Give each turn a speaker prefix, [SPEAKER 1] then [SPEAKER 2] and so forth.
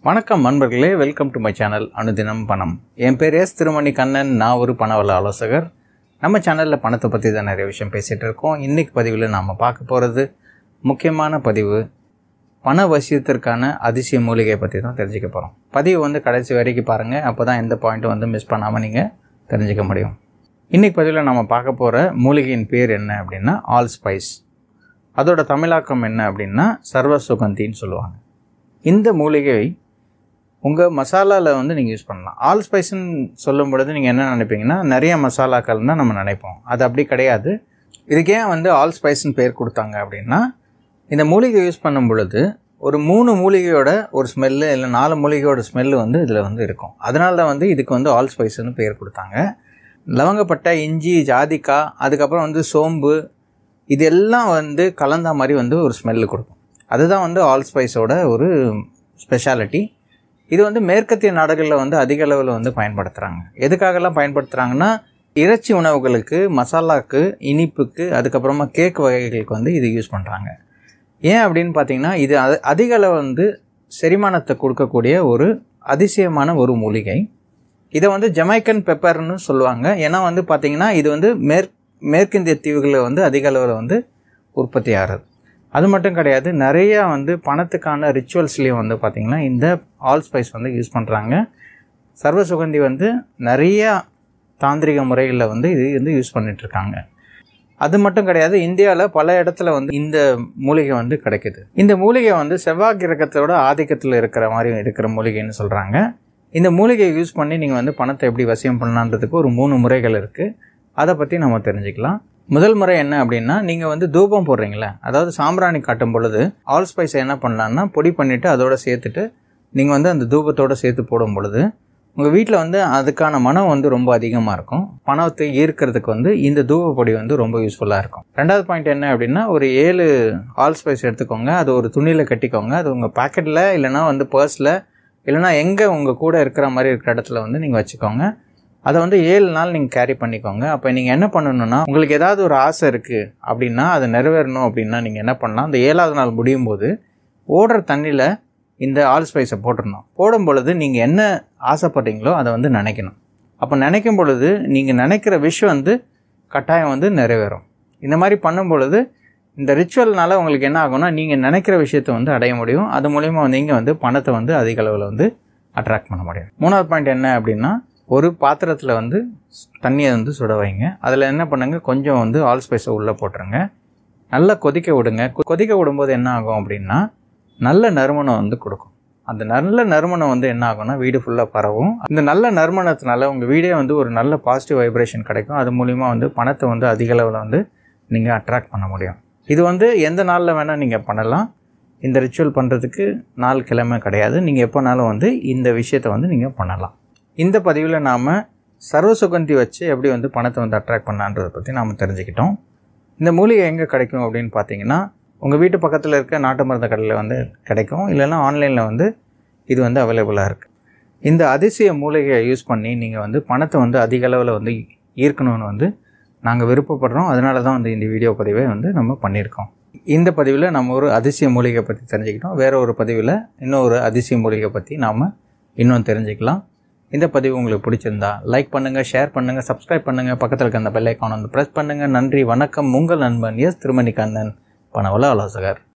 [SPEAKER 1] வணக்கம் நண்பர்களே welcome to my channel அனுதினம் பணம் என் பேர் எஸ் திருமணி கண்ணன் நான் ஒரு பணவள ஆலோசகர் நம்ம சேனலில் பணத்தை பற்றி தான் நிறைய விஷயம் பேசிகிட்டு இருக்கோம் இன்றைக்கி பதிவில் நாம் பார்க்க போகிறது முக்கியமான பதிவு பண வசியத்திற்கான அதிசய மூலிகை பற்றி தான் தெரிஞ்சுக்க போகிறோம் பதிவு வந்து கடைசி வரைக்கும் பாருங்கள் அப்போ தான் எந்த பாயிண்ட்டும் வந்து மிஸ் பண்ணாமல் நீங்கள் தெரிஞ்சுக்க முடியும் இன்றைக்கி பதிவில் நம்ம பார்க்க போகிற மூலிகையின் பேர் என்ன அப்படின்னா ஆல் ஸ்பைஸ் அதோட தமிழாக்கம் என்ன அப்படின்னா சர்வ சுகந்தின்னு சொல்லுவாங்க இந்த மூலிகை உங்கள் மசாலாவில் வந்து நீங்கள் யூஸ் பண்ணலாம் ஆல் ஸ்பைஸ்ன்னு சொல்லும் பொழுது நீங்கள் என்ன நினைப்பீங்கன்னா நிறைய மசாலாக்கள் தான் நம்ம நினைப்போம் அது அப்படி கிடையாது இதுக்கே வந்து ஆல் ஸ்பைஸ்ன்னு பேர் கொடுத்தாங்க அப்படின்னா இந்த மூலிகை யூஸ் பண்ணும் பொழுது ஒரு மூணு மூலிகையோட ஒரு ஸ்மெல்லு இல்லை நாலு மூலிகையோட ஸ்மெல்லு வந்து இதில் வந்து இருக்கும் அதனால தான் வந்து இதுக்கு வந்து ஆல் ஸ்பைஸ்ன்னு பேர் கொடுத்தாங்க லவங்கப்பட்டை இஞ்சி ஜாதிக்காய் அதுக்கப்புறம் வந்து சோம்பு இதெல்லாம் வந்து கலந்த மாதிரி வந்து ஒரு ஸ்மெல்லு கொடுக்கும் அதுதான் வந்து ஆல் ஸ்பைஸோட ஒரு ஸ்பெஷாலிட்டி இது வந்து மேற்கத்திய நாடுகளில் வந்து அதிக அளவில் வந்து பயன்படுத்துகிறாங்க எதுக்காகலாம் பயன்படுத்துகிறாங்கன்னா இறைச்சி உணவுகளுக்கு மசாலாக்கு இனிப்புக்கு அதுக்கப்புறமா கேக் வகைகளுக்கு வந்து இது யூஸ் பண்ணுறாங்க ஏன் அப்படின்னு பார்த்தீங்கன்னா இது அ அதிக அளவு வந்து செரிமானத்தை கொடுக்கக்கூடிய ஒரு அதிசயமான ஒரு மூலிகை இதை வந்து ஜமைக்கன் பெப்பர்னு சொல்லுவாங்க ஏன்னா வந்து பார்த்திங்கன்னா இது வந்து மேற் மேற்கிந்திய தீவுகளில் வந்து அதிக அளவில் வந்து உற்பத்தி ஆகிறது அது மட்டும் கிடையாது நிறையா வந்து பணத்துக்கான ரிச்சுவல்ஸ்லேயும் வந்து பார்த்திங்கன்னா இந்த ஆல் ஸ்பைஸ் வந்து யூஸ் பண்ணுறாங்க சர்வ சுகந்தி வந்து நிறையா தாந்திரிக முறைகளில் வந்து இது வந்து யூஸ் பண்ணிகிட்ருக்காங்க அது மட்டும் கிடையாது இந்தியாவில் பல இடத்துல வந்து இந்த மூலிகை வந்து கிடைக்குது இந்த மூலிகை வந்து செவ்வாய் கிரகத்தோட ஆதிக்கத்தில் இருக்கிற மாதிரி இருக்கிற மூலிகைன்னு சொல்கிறாங்க இந்த மூலிகையை யூஸ் பண்ணி நீங்கள் வந்து பணத்தை எப்படி வசியம் பண்ணலான்றதுக்கு ஒரு மூணு முறைகள் இருக்குது அதை பற்றி நம்ம தெரிஞ்சுக்கலாம் முதல் முறை என்ன அப்படின்னா நீங்கள் வந்து தூபம் போடுறீங்களே அதாவது சாம்பிராணி காட்டும் பொழுது ஆல் ஸ்பைஸை என்ன பண்ணலான்னா பொடி பண்ணிவிட்டு அதோட சேர்த்துட்டு நீங்கள் வந்து அந்த தூபத்தோடு சேர்த்து போடும் பொழுது உங்கள் வீட்டில் வந்து அதுக்கான மனம் வந்து ரொம்ப அதிகமாக இருக்கும் பணத்தை ஈர்க்கிறதுக்கு வந்து இந்த தூப பொடி வந்து ரொம்ப யூஸ்ஃபுல்லாக இருக்கும் ரெண்டாவது பாயிண்ட் என்ன அப்படின்னா ஒரு ஏழு ஆல் ஸ்பைஸ் எடுத்துக்கோங்க அது ஒரு துணியில் கட்டிக்கோங்க அது உங்கள் பாக்கெட்டில் இல்லைனா வந்து பர்ஸில் இல்லைனா எங்கே உங்கள் கூட இருக்கிற மாதிரி இருக்கிற இடத்துல வந்து நீங்கள் வச்சுக்கோங்க அதை வந்து ஏழு நாள் நீங்கள் கேரி பண்ணிக்கோங்க அப்போ நீங்கள் என்ன பண்ணணும்னா உங்களுக்கு ஏதாவது ஒரு ஆசை இருக்குது அப்படின்னா அதை நிறைவேறணும் அப்படின்னா நீங்கள் என்ன பண்ணலாம் அந்த ஏழாவது நாள் முடியும் போது ஓடுற தண்ணியில் இந்த ஆல் ஸ்பைஸை போட்டுடணும் போடும் பொழுது நீங்கள் என்ன ஆசைப்பட்றீங்களோ அதை வந்து நினைக்கணும் அப்போ நினைக்கும் பொழுது நீங்கள் நினைக்கிற விஷயம் வந்து கட்டாயம் வந்து நிறைவேறும் இந்த மாதிரி பண்ணும் பொழுது இந்த ரிச்சுவல்னால உங்களுக்கு என்ன ஆகும்னா நீங்கள் நினைக்கிற விஷயத்தை வந்து அடைய முடியும் அது மூலிமா நீங்கள் வந்து பணத்தை வந்து அதிக அளவில் வந்து அட்ராக்ட் பண்ண முடியும் மூணாவது பாயிண்ட் என்ன அப்படின்னா ஒரு பாத்திரத்தில் வந்து தண்ணியை வந்து சுட வைங்க அதில் என்ன பண்ணுங்க கொஞ்சம் வந்து ஆல் ஸ்பைஸை உள்ளே போட்டுருங்க நல்லா கொதிக்க விடுங்க கொதிக்க விடும்போது என்ன ஆகும் அப்படின்னா நல்ல நறுமணம் வந்து கொடுக்கும் அந்த நல்ல நறுமணம் வந்து என்ன ஆகும்னா வீடு ஃபுல்லாக பரவும் இந்த நல்ல நறுமணத்தினால உங்கள் வீடே வந்து ஒரு நல்ல பாசிட்டிவ் வைப்ரேஷன் கிடைக்கும் அது மூலிமா வந்து பணத்தை வந்து அதிக அளவில் வந்து நீங்கள் அட்ராக்ட் பண்ண முடியும் இது வந்து எந்த நாளில் வேணால் நீங்கள் பண்ணலாம் இந்த ரிச்சுவல் பண்ணுறதுக்கு நாள் கிழமை கிடையாது நீங்கள் எப்போனாலும் வந்து இந்த விஷயத்தை வந்து நீங்கள் பண்ணலாம் இந்த பதிவில் நாம் சர்வ சுகந்தி வச்சு எப்படி வந்து பணத்தை வந்து அட்ராக்ட் பண்ணலான்றதை பற்றி நாம் தெரிஞ்சுக்கிட்டோம் இந்த மூலிகை எங்கே கிடைக்கும் அப்படின்னு பார்த்தீங்கன்னா உங்கள் வீட்டு பக்கத்தில் இருக்க நாட்டு மருந்து கடையில் வந்து கிடைக்கும் இல்லைன்னா ஆன்லைனில் வந்து இது வந்து அவைலபிளாக இருக்குது இந்த அதிசய மூலிகையை யூஸ் பண்ணி நீங்கள் வந்து பணத்தை வந்து அதிக அளவில் வந்து ஈர்க்கணும்னு வந்து நாங்கள் விருப்பப்படுறோம் அதனால தான் வந்து இந்த வீடியோ பதிவை வந்து நம்ம பண்ணியிருக்கோம் இந்த பதிவில் நம்ம ஒரு அதிசய மூலிகை பற்றி தெரிஞ்சுக்கிட்டோம் வேறு ஒரு பதிவில் இன்னொரு அதிசய மூலிகை பற்றி நாம் இன்னும் தெரிஞ்சுக்கலாம் இந்த பதிவு உங்களுக்கு பிடிச்சிருந்தா லைக் பண்ணுங்கள் ஷேர் பண்ணுங்கள் சப்ஸ்கிரைப் பண்ணுங்கள் பக்கத்தில் இருக்க அந்த பெல் ஐக்கான் வந்து ப்ரெஸ் பண்ணுங்கள் நன்றி வணக்கம் உங்கள் நண்பன் எஸ் திருமணி கண்ணன் பணவள ஆலோசகர்